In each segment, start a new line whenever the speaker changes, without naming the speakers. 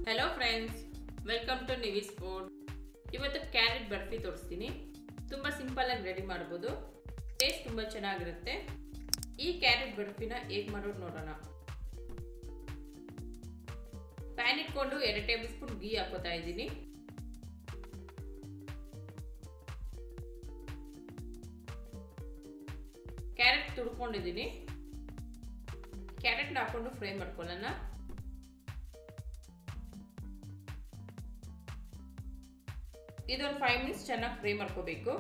hello friends welcome to Nivis food ಇವತ್ತು carrot barfi ತೋರಿಸ್ತೀನಿ ತುಂಬ ಸಿಂಪಲಾಗಿ ರೆಡಿ ಮಾಡ್ಬೋದು ಟೇಸ್ಟ್ ತುಂಬ ಚೆನ್ನಾಗಿರುತ್ತೆ ಈ ಕ್ಯಾರೆಟ್ ಬರ್ಫಿನ ಹೇಗೆ ಮಾಡೋದು ನೋಡೋಣ ಪ್ಯಾನ್ ಇಟ್ಕೊಂಡು ಎರಡು ಟೇಬಲ್ ಸ್ಪೂನ್ ಗೀ ಹಾಕೋತಾ ಇದ್ದೀನಿ ಕ್ಯಾರೆಟ್ ತುಡ್ಕೊಂಡಿದ್ದೀನಿ ಕ್ಯಾರೆಟ್ನ ಹಾಕೊಂಡು ಫ್ರೈ ಮಾಡ್ಕೊಳ್ಳೋಣ ಇದೊಂದು ಫೈವ್ ಮಿನಿಟ್ಸ್ ಚೆನ್ನಾಗಿ ಫ್ರೈ ಮಾಡ್ಕೋಬೇಕು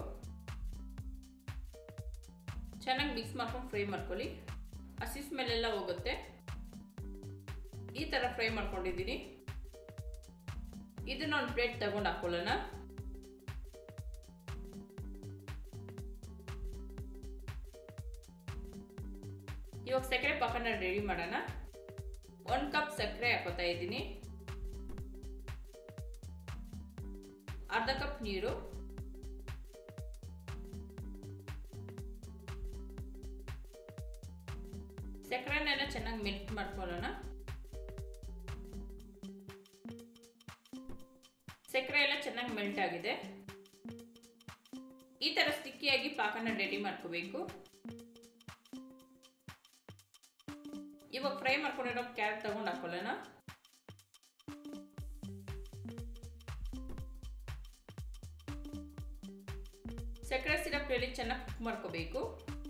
ಚೆನ್ನಾಗಿ ಮಿಕ್ಸ್ ಮಾಡ್ಕೊಂಡು ಫ್ರೈ ಮಾಡ್ಕೊಳ್ಳಿ ಹಸಿ ಸ್ಮೆಲ್ಲೆಲ್ಲ ಹೋಗುತ್ತೆ ಈ ಥರ ಫ್ರೈ ಮಾಡ್ಕೊಂಡಿದ್ದೀನಿ ಇದನ್ನ ಒಂದು ಪ್ಲೇಟ್ ತಗೊಂಡು ಹಾಕೊಳ್ಳೋಣ ಇವಾಗ ಸಕ್ಕರೆ ಪಾಕನ ರೆಡಿ ಮಾಡೋಣ ಒಂದು ಕಪ್ ಸಕ್ಕರೆ ಹಾಕೋತಾ ಇದ್ದೀನಿ ಅರ್ಧ ಕಪ್ ನೀರು ಸಕ್ಕರೆನೆಲ್ಲ ಚೆನ್ನಾಗಿ ಮೆಲ್ಟ್ ಮಾಡ್ಕೊಳ್ಳೋಣ ಸಕ್ಕರೆ ಎಲ್ಲ ಚೆನ್ನಾಗಿ ಮೆಲ್ಟ್ ಆಗಿದೆ ಈ ಥರ ಸ್ಟಿಕ್ಕಿಯಾಗಿ ಪಾಕನ ರೆಡಿ ಮಾಡ್ಕೋಬೇಕು ಇವಾಗ ಫ್ರೈ ಮಾಡ್ಕೊಂಡಿರೋ ಕ್ಯಾರೆಟ್ ತಗೊಂಡು ಹಾಕೊಳ್ಳೋಣ ಸಕ್ಕರೆ ಸಿರಪ್ ಹೇಳಿ ಚೆನ್ನಾಗಿ ಕುಕ್ ಮಾಡ್ಕೋಬೇಕು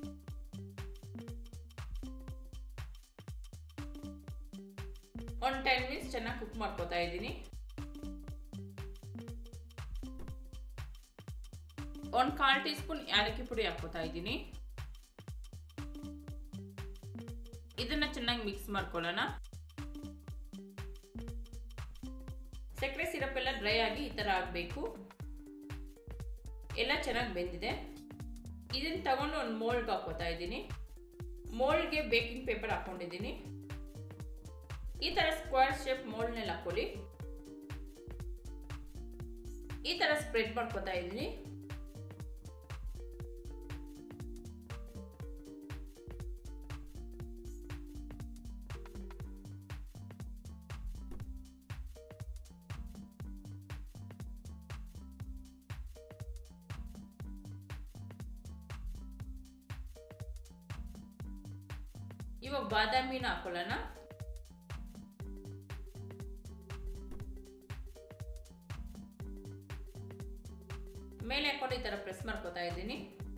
ಒಂದು ಟೆನ್ ಮಿನಿಟ್ಸ್ ಚೆನ್ನಾಗಿ ಕುಕ್ ಮಾಡ್ಕೋತಾ ಇದ್ದೀನಿ ಒಂದು ಕಾಲು ಟೀ ಸ್ಪೂನ್ ಯಾಲಕ್ಕಿ ಪುಡಿ ಹಾಕೋತಾ ಇದ್ದೀನಿ ಇದನ್ನ ಚೆನ್ನಾಗಿ ಮಿಕ್ಸ್ ಮಾಡ್ಕೊಳ್ಳೋಣ ಸಕ್ಕರೆ ಸಿರಪ್ ಎಲ್ಲ ಡ್ರೈ ಆಗಿ ಈ ಥರ ಆಗಬೇಕು ಎಲ್ಲ ಚೆನ್ನಾಗಿ ಬೆಂದಿದೆ ಇದನ್ನ ತಗೊಂಡು ಒಂದು ಮೋಲ್ಡ್ಗೆ ಹಾಕೋತಾ ಇದ್ದೀನಿ ಮೋಲ್ಡ್ಗೆ ಬೇಕಿಂಗ್ ಪೇಪರ್ ಹಾಕೊಂಡಿದ್ದೀನಿ ಈ ಥರ ಸ್ಕ್ವೇರ್ ಶೇಪ್ ಮೋಲ್ಡ್ನಲ್ಲಿ ಹಾಕೊಳ್ಳಿ ಈ ಥರ ಸ್ಪ್ರೆಡ್ ಮಾಡ್ಕೋತಾ ಇದ್ದೀನಿ ಇವಾಗ ಬಾದಾಮಿನ ಹಾಕೊಳ್ಳೋಣ ಮೇಲೆ ಹಾಕೊಂಡು ಈ ತರ ಪ್ರೆಸ್ ಮಾಡ್ಕೋತಾ ಇದ್ದೀನಿ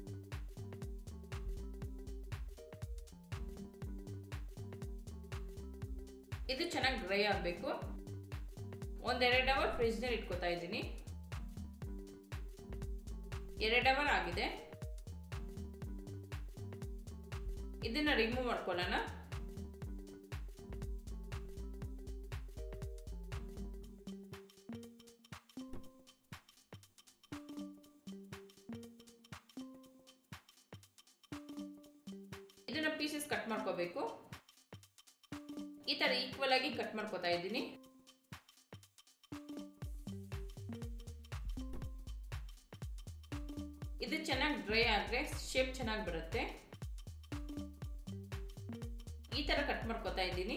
ಇದು ಚೆನ್ನಾಗಿ ಡ್ರೈ ಆಗಬೇಕು ಒಂದೆರಡು ಅವರ್ ಫ್ರಿಜ್ನಲ್ಲಿ ಇಟ್ಕೋತಾ ಇದ್ದೀನಿ ಎರಡು ಅವರ್ ಆಗಿದೆ ಇದನ್ನ ರಿಮೂವ್ ಮಾಡ್ಕೊಳ್ಳೋಣ ಇದನ್ನ ಪೀಸಸ್ ಕಟ್ ಮಾಡ್ಕೋಬೇಕು ಈ ತರ ಈಕ್ವಲ್ ಆಗಿ ಕಟ್ ಮಾಡ್ಕೋತಾ ಇದ್ದೀನಿ ಇದು ಚೆನ್ನಾಗಿ ಡ್ರೈ ಆದರೆ ಶೇಪ್ ಚೆನ್ನಾಗಿ ಬರುತ್ತೆ ಈ ತರ ಕಟ್ ಮಾಡ್ಕೋತಾ ಇದ್ದೀನಿ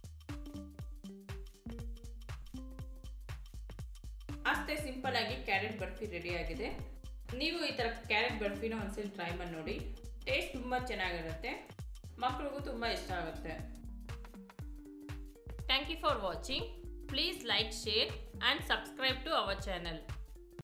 ಅಷ್ಟೇ ಸಿಂಪಲ್ ಆಗಿ ಕ್ಯಾರೆಟ್ ಬರ್ಫಿ ರೆಡಿ ಆಗಿದೆ ನೀವು ಈ ತರ ಕ್ಯಾರೆಟ್ ಬರ್ಫಿನ ಒಂದ್ಸಲ ಟ್ರೈ ಮಾಡಿ ನೋಡಿ ಟೇಸ್ಟ್ ತುಂಬ ಚೆನ್ನಾಗಿರುತ್ತೆ ಮಕ್ಕಳಿಗೂ ತುಂಬ ಇಷ್ಟ ಆಗುತ್ತೆ thank you for watching please like share and subscribe to our channel